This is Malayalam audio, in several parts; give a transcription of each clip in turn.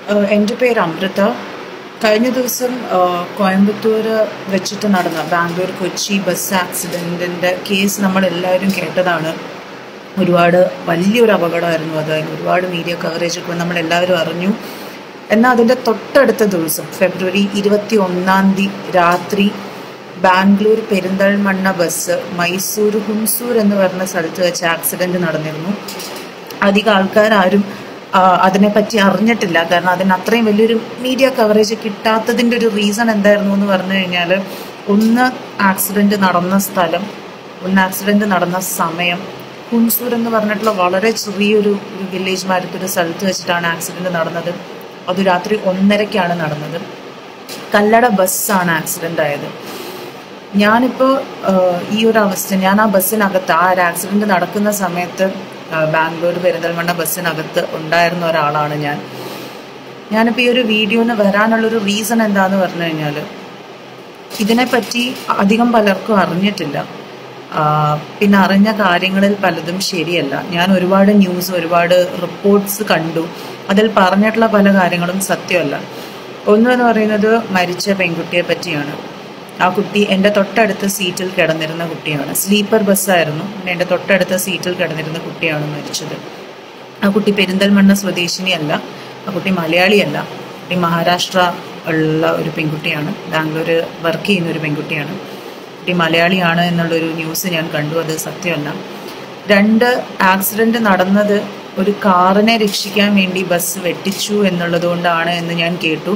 ഏഹ് എൻ്റെ പേര് അമൃത കഴിഞ്ഞ ദിവസം ഏഹ് കോയമ്പത്തൂർ വെച്ചിട്ട് നടന്ന ബാംഗ്ലൂർ കൊച്ചി ബസ് ആക്സിഡൻറ്റിൻ്റെ കേസ് നമ്മളെല്ലാവരും കേട്ടതാണ് ഒരുപാട് വലിയൊരു അപകടമായിരുന്നു അത് ഒരുപാട് മീഡിയ കവറേജ് ഒക്കെ നമ്മളെല്ലാവരും അറിഞ്ഞു എന്നാൽ അതിൻ്റെ തൊട്ടടുത്ത ദിവസം ഫെബ്രുവരി ഇരുപത്തി ഒന്നാം തീയതി രാത്രി ബാംഗ്ലൂർ പെരിന്തൽമണ്ണ ബസ് മൈസൂർ ഹുംസൂർ എന്ന് പറഞ്ഞ സ്ഥലത്ത് വെച്ച് ആക്സിഡൻറ്റ് നടന്നിരുന്നു അധികം ആൾക്കാരും ആ, അതിനെപ്പറ്റി അറിഞ്ഞിട്ടില്ല കാരണം അതിന് അത്രയും വലിയൊരു മീഡിയ കവറേജ് കിട്ടാത്തതിൻ്റെ ഒരു റീസൺ എന്തായിരുന്നു എന്ന് പറഞ്ഞു കഴിഞ്ഞാൽ ഒന്ന് ആക്സിഡൻറ്റ് നടന്ന സ്ഥലം ഒന്ന് ആക്സിഡൻറ്റ് നടന്ന സമയം ഹുൻസൂർ എന്ന് പറഞ്ഞിട്ടുള്ള വളരെ ചെറിയൊരു ഒരു വില്ലേജ് മാരത്തൊരു സ്ഥലത്ത് വെച്ചിട്ടാണ് ആക്സിഡൻറ്റ് നടന്നത് അത് രാത്രി ഒന്നരയ്ക്കാണ് നടന്നത് കല്ലട ബസ്സാണ് ആക്സിഡൻ്റ് ആയത് ഞാനിപ്പോൾ ഈ ഒരു അവസ്ഥ ഞാൻ ആ ബസ്സിനകത്ത് ആ ഒരു ആക്സിഡന്റ് നടക്കുന്ന സമയത്ത് ആ, ബാംഗ്ലൂർ പെരിന്തൽമണ്ണ ബസ്സിനകത്ത് ഉണ്ടായിരുന്ന ഒരാളാണ് ഞാൻ ഞാനിപ്പോൾ ഈ ഒരു വീഡിയോന് വരാനുള്ളൊരു റീസൺ എന്താന്ന് പറഞ്ഞു കഴിഞ്ഞാൽ ഇതിനെപ്പറ്റി അധികം പലർക്കും അറിഞ്ഞിട്ടില്ല ആ, പിന്നെ അറിഞ്ഞ കാര്യങ്ങളിൽ പലതും ശരിയല്ല ഞാൻ ഒരുപാട് ന്യൂസ് ഒരുപാട് റിപ്പോർട്ട്സ് കണ്ടു അതിൽ പറഞ്ഞിട്ടുള്ള പല കാര്യങ്ങളും സത്യമല്ല ഒന്ന് എന്ന് പറയുന്നത് മരിച്ച പെൺകുട്ടിയെ പറ്റിയാണ് ആ കുട്ടി എൻ്റെ തൊട്ടടുത്ത സീറ്റിൽ കിടന്നിരുന്ന കുട്ടിയാണ് സ്ലീപ്പർ ബസ്സായിരുന്നു പിന്നെ എൻ്റെ തൊട്ടടുത്ത സീറ്റിൽ കിടന്നിരുന്ന കുട്ടിയാണ് മരിച്ചത് ആ കുട്ടി പെരിന്തൽമണ്ണ സ്വദേശിനിയല്ല ആ കുട്ടി മലയാളിയല്ല കുട്ടി മഹാരാഷ്ട്ര ഉള്ള ഒരു പെൺകുട്ടിയാണ് ബാംഗ്ലൂർ വർക്ക് ചെയ്യുന്ന ഒരു പെൺകുട്ടിയാണ് കുട്ടി മലയാളിയാണ് എന്നുള്ളൊരു ന്യൂസ് ഞാൻ കണ്ടു അത് സത്യമല്ല രണ്ട് ആക്സിഡന്റ് നടന്നത് ഒരു കാറിനെ രക്ഷിക്കാൻ വേണ്ടി ബസ് വെട്ടിച്ചു എന്നുള്ളത് കൊണ്ടാണ് എന്ന് ഞാൻ കേട്ടു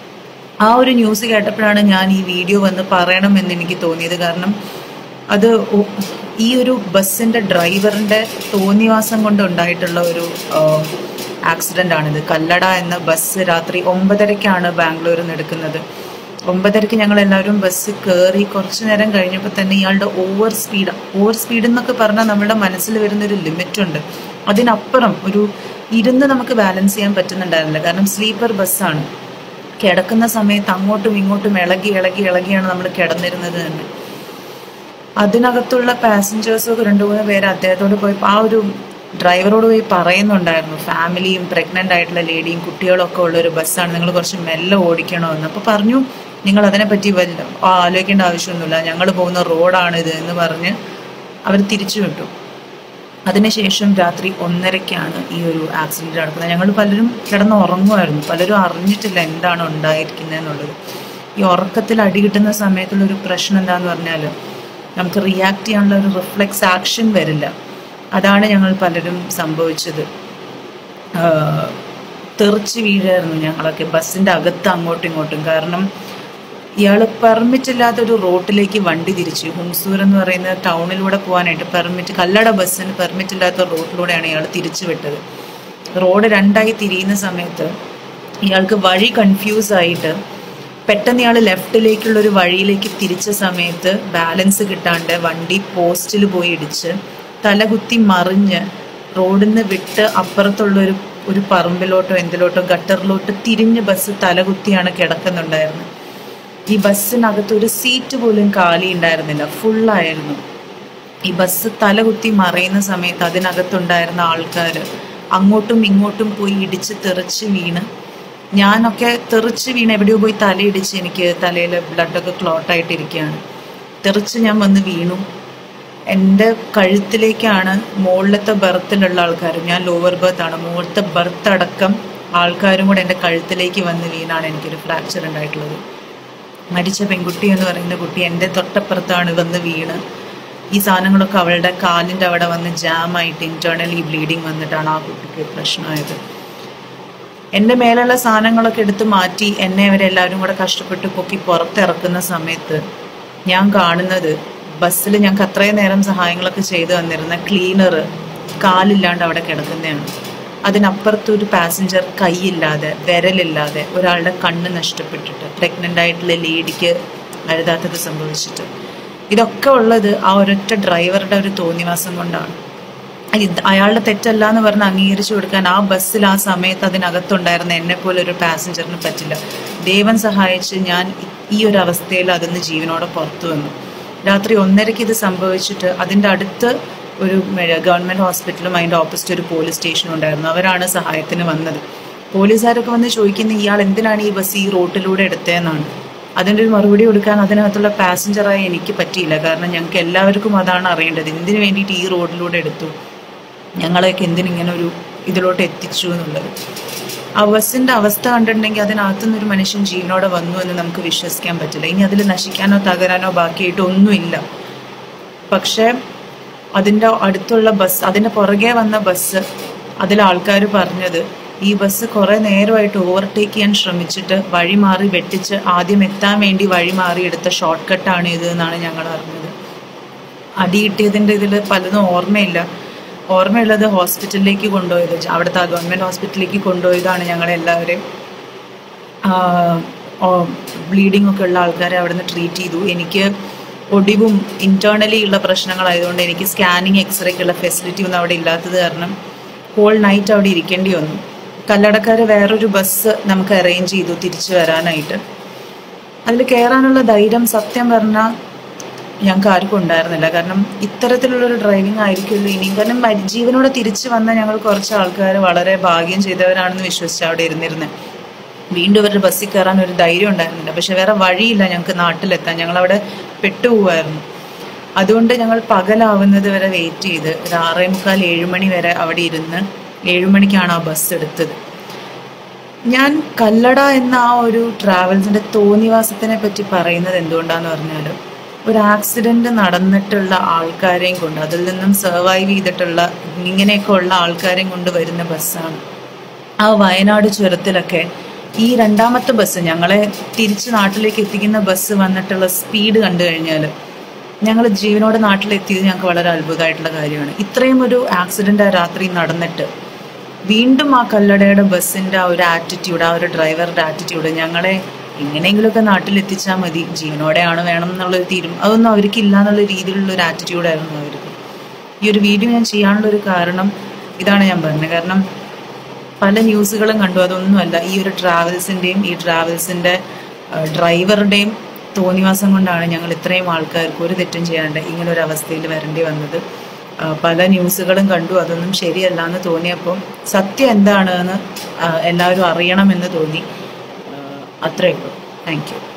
ആ ഒരു ന്യൂസ് കേട്ടപ്പോഴാണ് ഞാൻ ഈ വീഡിയോ വന്ന് പറയണമെന്ന് എനിക്ക് തോന്നിയത് കാരണം അത് ഒ- ഈ ഒരു ബസ്സിന്റെ ഡ്രൈവറിന്റെ തോന്നിവാസം കൊണ്ട് ഉണ്ടായിട്ടുള്ള ഒരു ആക്സിഡന്റ് ആണിത് കല്ലട എന്ന ബസ് രാത്രി ഒമ്പതരയ്ക്കാണ് ബാംഗ്ലൂരിൽ നിന്ന് എടുക്കുന്നത് ഒമ്പതരയ്ക്ക് ഞങ്ങൾ എല്ലാവരും ബസ് കയറി കുറച്ചു നേരം കഴിഞ്ഞപ്പോൾ തന്നെ ഇയാളുടെ ഓവർ സ്പീഡ് ഓവർ സ്പീഡ് എന്നൊക്കെ പറഞ്ഞാൽ നമ്മുടെ മനസ്സിൽ വരുന്ന ഒരു ലിമിറ്റ് ഉണ്ട് അതിനപ്പുറം ഒരു ഇരുന്ന് നമുക്ക് ബാലൻസ് ചെയ്യാൻ പറ്റുന്നുണ്ടായിരുന്നില്ല കാരണം സ്ലീപ്പർ ബസ്സാണ് കിടക്കുന്ന സമയത്ത് അങ്ങോട്ടും ഇങ്ങോട്ടും ഇളകി ഇളകി ഇളകിയാണ് നമ്മൾ കിടന്നിരുന്നത് തന്നെ അതിനകത്തുള്ള പാസഞ്ചേഴ്സൊക്കെ രണ്ടു മൂന്ന് പേര് അദ്ദേഹത്തോട് പോയി ആ ഒരു ഡ്രൈവറോട് പോയി പറയുന്നുണ്ടായിരുന്നു ഫാമിലിയും പ്രഗ്നന്റ് ആയിട്ടുള്ള ലേഡിയും കുട്ടികളും ഒക്കെ ഉള്ള ഒരു ബസ്സാണ് നിങ്ങൾ കുറച്ച് മെല്ലെ ഓടിക്കണമെന്ന് അപ്പോൾ പറഞ്ഞു നിങ്ങൾ അതിനെപ്പറ്റി വല്ല ആ, ആലോചിക്കേണ്ട ആവശ്യമൊന്നുമില്ല ഞങ്ങൾ പോകുന്ന റോഡാണ് ഇത് എന്ന് പറഞ്ഞ് അവർ തിരിച്ചു വിട്ടു അതിനുശേഷം രാത്രി ഒന്നരയ്ക്കാണ് ഈ ഒരു ആക്സിഡന്റ് നടക്കുന്നത് ഞങ്ങൾ പലരും കിടന്ന് ഉറങ്ങുമായിരുന്നു പലരും അറിഞ്ഞിട്ടില്ല എന്താണ് ഉണ്ടായിരിക്കുന്നത് എന്നുള്ളത് ഈ ഉറക്കത്തിൽ അടി കിട്ടുന്ന സമയത്തുള്ള ഒരു പ്രശ്നം എന്താന്ന് പറഞ്ഞാൽ നമുക്ക് റിയാക്ട് ചെയ്യാനുള്ള ഒരു റിഫ്ലെക്സ് ആക്ഷൻ വരില്ല അതാണ് ഞങ്ങൾ പലരും സംഭവിച്ചത് ആഹ് തെറിച്ച് വീഴായിരുന്നു ഞങ്ങളൊക്കെ ബസ്സിന്റെ അകത്ത് അങ്ങോട്ടും ഇങ്ങോട്ടും കാരണം ഇയാൾ പെർമിറ്റ് ഇല്ലാത്ത ഒരു റോട്ടിലേക്ക് വണ്ടി തിരിച്ചു ഹുംസൂർ എന്ന് പറയുന്ന ടൗണിലൂടെ പോകാനായിട്ട് പെർമിറ്റ് കല്ലട ബസ്സിന് പെർമിറ്റ് ഇല്ലാത്ത റോട്ടിലൂടെയാണ് ഇയാൾ തിരിച്ചു വിട്ടത് റോഡ് രണ്ടായി തിരിയുന്ന സമയത്ത് ഇയാൾക്ക് വഴി കൺഫ്യൂസ് ആയിട്ട് പെട്ടെന്ന് ഇയാൾ ലെഫ്റ്റിലേക്കുള്ള ഒരു വഴിയിലേക്ക് തിരിച്ച സമയത്ത് ബാലൻസ് കിട്ടാണ്ട് വണ്ടി പോസ്റ്റിൽ പോയി ഇടിച്ച് തലകുത്തി മറിഞ്ഞ് റോഡിൽ നിന്ന് വിട്ട് അപ്പുറത്തുള്ള ഒരു ഒരു പറമ്പിലോട്ടോ എന്തിലോട്ടോ ഗട്ടറിലോട്ടോ തിരിഞ്ഞ് ബസ് തലകുത്തിയാണ് കിടക്കുന്നുണ്ടായിരുന്നത് ഈ ബസ്സിനകത്ത് ഒരു സീറ്റ് പോലും കാലി ഉണ്ടായിരുന്നില്ല ഫുള്ളായിരുന്നു ഈ ബസ് തലകുത്തി മറയുന്ന സമയത്ത് അതിനകത്തുണ്ടായിരുന്ന ആൾക്കാർ അങ്ങോട്ടും ഇങ്ങോട്ടും പോയി ഇടിച്ച് തെറിച്ച് വീണ് ഞാനൊക്കെ തെറിച്ച് വീണ് എവിടെയോ പോയി തലയിടിച്ച് എനിക്ക് തലയിൽ ബ്ലഡൊക്കെ ക്ലോട്ടായിട്ടിരിക്കുകയാണ് തെറിച്ച് ഞാൻ വന്ന് വീണു എൻ്റെ കഴുത്തിലേക്കാണ് മുകളിലത്തെ ബർത്തിലുള്ള ആൾക്കാർ ഞാൻ ലോവർ ബർത്ത് ആണ് മുകളിലത്തെ ബർത്ത് അടക്കം ആൾക്കാരും കൂടെ എൻ്റെ കഴുത്തിലേക്ക് വന്ന് വീണാണ് എനിക്കൊരു ഫ്രാക്ചർ ഉണ്ടായിട്ടുള്ളത് മരിച്ച പെൺകുട്ടി എന്ന് പറയുന്ന കുട്ടി എൻ്റെ തൊട്ടപ്പുറത്താണ് വന്ന് വീണ് ഈ സാധനങ്ങളൊക്കെ അവളുടെ കാലിൻ്റെ അവിടെ വന്ന് ജാമായിട്ട് ഇന്റേർണലി ബ്ലീഡിങ് വന്നിട്ടാണ് ആ കുട്ടിക്ക് പ്രശ്നമായത് എൻ്റെ മേലുള്ള സാധനങ്ങളൊക്കെ എടുത്ത് മാറ്റി എന്നെ അവരെല്ലാവരും കൂടെ കഷ്ടപ്പെട്ട് പൊക്കി പുറത്തിറക്കുന്ന സമയത്ത് ഞാൻ കാണുന്നത് ബസ്സിൽ ഞങ്ങൾക്ക് അത്രയും നേരം സഹായങ്ങളൊക്കെ ചെയ്തു തന്നിരുന്ന ക്ലീനർ കാലില്ലാണ്ട് അവിടെ കിടക്കുന്നതാണ് അതിനപ്പുറത്ത് ഒരു പാസഞ്ചർ കൈയില്ലാതെ വിരലില്ലാതെ ഒരാളുടെ കണ്ണ് നഷ്ടപ്പെട്ടിട്ട് പ്രഗ്നൻ്റ് ആയിട്ടുള്ള ലേഡിക്ക് അരുതാത്തത് സംഭവിച്ചിട്ട് ഇതൊക്കെ ഉള്ളത് ആ ഒരൊറ്റ ഡ്രൈവറുടെ ഒരു തോന്നിവാസം കൊണ്ടാണ് ഇത് അയാളുടെ തെറ്റല്ല എന്ന് പറഞ്ഞ് അംഗീകരിച്ചു കൊടുക്കാൻ ആ ബസ്സിൽ ആ സമയത്ത് അതിനകത്തുണ്ടായിരുന്ന എന്നെ പോലെ ഒരു പാസഞ്ചറിന് പറ്റില്ല ദൈവം സഹായിച്ച് ഞാൻ ഈ ഒരു അവസ്ഥയിൽ അതിന്ന് ജീവനോടെ പുറത്തു വന്നു രാത്രി ഒന്നരയ്ക്ക് ഇത് സംഭവിച്ചിട്ട് അതിൻ്റെ അടുത്ത് ഒരു ഗവൺമെൻറ് ഹോസ്പിറ്റലും അതിൻ്റെ ഓപ്പോസിറ്റ് ഒരു പോലീസ് സ്റ്റേഷനും ഉണ്ടായിരുന്നു അവരാണ് സഹായത്തിന് വന്നത് പോലീസുകാരൊക്കെ വന്ന് ചോദിക്കുന്ന ഇയാൾ എന്തിനാണ് ഈ ബസ് ഈ റോട്ടിലൂടെ എടുത്തതെന്നാണ് അതിൻ്റെ ഒരു മറുപടി കൊടുക്കാൻ അതിനകത്തുള്ള പാസഞ്ചറായി എനിക്ക് പറ്റിയില്ല കാരണം ഞങ്ങൾക്ക് എല്ലാവർക്കും അതാണ് അറിയേണ്ടത് എന്തിനു വേണ്ടിയിട്ട് ഈ റോഡിലൂടെ എടുത്തു ഞങ്ങളെയൊക്കെ എന്തിനിങ്ങനെ ഒരു ഇതിലോട്ട് എത്തിച്ചു എന്നുള്ളത് ആ ബസ്സിന്റെ അവസ്ഥ കണ്ടിട്ടുണ്ടെങ്കിൽ അതിനകത്തുനിന്ന് ഒരു മനുഷ്യൻ ജീവനോടെ വന്നു എന്ന് നമുക്ക് വിശ്വസിക്കാൻ പറ്റില്ല ഇനി അതിൽ നശിക്കാനോ തകരാനോ ബാക്കിയായിട്ട് ഒന്നുമില്ല പക്ഷേ അതിൻ്റെ അടുത്തുള്ള ബസ് അതിൻ്റെ പുറകെ വന്ന ബസ് അതിൽ ആൾക്കാർ പറഞ്ഞത് ഈ ബസ് കുറേ നേരമായിട്ട് ഓവർടേക്ക് ചെയ്യാൻ ശ്രമിച്ചിട്ട് വഴി മാറി വെട്ടിച്ച് ആദ്യം എത്താൻ വേണ്ടി വഴി മാറി എടുത്ത ഷോർട്ട് കട്ടാണ് ഇത് എന്നാണ് ഞങ്ങൾ അറിഞ്ഞത് അടി കിട്ടിയതിൻ്റെ ഇതിൽ പലതും ഓർമ്മയില്ല ഓർമ്മയുള്ളത് ഹോസ്പിറ്റലിലേക്ക് കൊണ്ടുപോയത് അവിടുത്തെ ആ ഗവൺമെൻറ് ഹോസ്പിറ്റലിലേക്ക് കൊണ്ടുപോയതാണ് ഞങ്ങളെല്ലാവരെയും ബ്ലീഡിംഗ് ഒക്കെ ഉള്ള ആൾക്കാരെ അവിടെ നിന്ന് ട്രീറ്റ് ചെയ്തു എനിക്ക് ഒടിവും ഇന്റേണലി ഉള്ള പ്രശ്നങ്ങളായതുകൊണ്ട് എനിക്ക് സ്കാനിങ് എക്സ്റേക്ക് ഉള്ള ഫെസിലിറ്റി ഒന്നും അവിടെ ഇല്ലാത്തത് കാരണം ഹോൾ നൈറ്റ് അവിടെ ഇരിക്കേണ്ടി വന്നു കല്ലടക്കാർ വേറൊരു ബസ് നമുക്ക് അറേഞ്ച് ചെയ്തു തിരിച്ചു വരാനായിട്ട് അതിൽ കയറാനുള്ള ധൈര്യം സത്യം പറഞ്ഞാൽ ഞങ്ങൾക്ക് ആർക്കും ഉണ്ടായിരുന്നില്ല കാരണം ഇത്തരത്തിലുള്ളൊരു ഡ്രൈവിംഗ് ആയിരിക്കുമല്ലോ ഇനിയും കാരണം മരി- ജീവനോടെ തിരിച്ചു വന്ന ഞങ്ങൾ കുറച്ച് ആൾക്കാർ വളരെ ഭാഗ്യം ചെയ്തവരാണെന്ന് വിശ്വസിച്ച് അവിടെ ഇരുന്നിരുന്നത് വീണ്ടും ഇവരുടെ ബസ്സിൽ കയറാൻ ഒരു ധൈര്യം ഉണ്ടായിരുന്നില്ല പക്ഷെ വേറെ വഴിയില്ല ഞങ്ങൾക്ക് നാട്ടിലെത്താൻ ഞങ്ങളവിടെ പെട്ടുപോവായിരുന്നു അതുകൊണ്ട് ഞങ്ങൾ പകലാവുന്നത് വരെ വെയിറ്റ് ചെയ്ത് ഒരു ആറേ മുക്കാൽ ഏഴ് മണി വരെ അവിടെ ഇരുന്ന് ഏഴ് മണിക്കാണ് ആ ബസ് എടുത്തത് ഞാൻ കല്ലട എന്ന ആ ഒരു ട്രാവൽസിന്റെ തോന്നിവാസത്തിനെ പറ്റി പറയുന്നത് എന്തുകൊണ്ടാന്ന് പറഞ്ഞാൽ ഒരു ആക്സിഡന്റ് നടന്നിട്ടുള്ള ആൾക്കാരെയും കൊണ്ട് അതിൽ നിന്നും സർവൈവ് ചെയ്തിട്ടുള്ള ഇങ്ങനെയൊക്കെ ഉള്ള ആൾക്കാരെയും കൊണ്ട് വരുന്ന ബസ്സാണ് ആ വയനാട് ചുരത്തിലൊക്കെ ഈ രണ്ടാമത്തെ ബസ് ഞങ്ങളെ തിരിച്ച് നാട്ടിലേക്ക് എത്തിക്കുന്ന ബസ് വന്നിട്ടുള്ള സ്പീഡ് കണ്ടു കഴിഞ്ഞാൽ ഞങ്ങൾ ജീവനോടെ നാട്ടിലെത്തിയത് ഞങ്ങൾക്ക് വളരെ അത്ഭുതമായിട്ടുള്ള കാര്യമാണ് ഇത്രയും ഒരു ആക്സിഡന്റ് ആ രാത്രി നടന്നിട്ട് വീണ്ടും ആ കല്ലടയുടെ ബസ്സിന്റെ ആ ഒരു ആറ്റിറ്റ്യൂഡ് ആ ഒരു ഡ്രൈവറുടെ ആറ്റിറ്റ്യൂഡ് ഞങ്ങളെ എങ്ങനെയെങ്കിലുമൊക്കെ നാട്ടിലെത്തിച്ചാൽ മതി ജീവനോടെയാണ് വേണം എന്നുള്ളൊരു തീരും അതൊന്നും അവർക്കില്ല എന്നുള്ള രീതിയിലുള്ള ഒരു ആറ്റിറ്റ്യൂഡായിരുന്നു അവർക്ക് ഈ ഒരു വീഡിയോ ഞാൻ ചെയ്യാനുള്ള ഒരു കാരണം ഇതാണ് ഞാൻ പറഞ്ഞത് കാരണം പല ന്യൂസുകളും കണ്ടു അതൊന്നുമല്ല ഈ ഒരു ട്രാവൽസിന്റെയും ഈ ട്രാവൽസിന്റെ ഡ്രൈവറുടെയും തോന്നിവാസം കൊണ്ടാണ് ഞങ്ങൾ ഇത്രയും ആൾക്കാർക്ക് ഒരു തെറ്റും ചെയ്യാണ്ട് ഇങ്ങനെ ഒരു അവസ്ഥയിൽ വരേണ്ടി വന്നത് ആ, പല ന്യൂസുകളും കണ്ടു അതൊന്നും ശരിയല്ല എന്ന് തോന്നിയപ്പോൾ സത്യം എന്താണ് എന്ന് ആ, എല്ലാവരും അറിയണമെന്ന് തോന്നി ആ, അത്രയേ ഉള്ളൂ താങ്ക് യു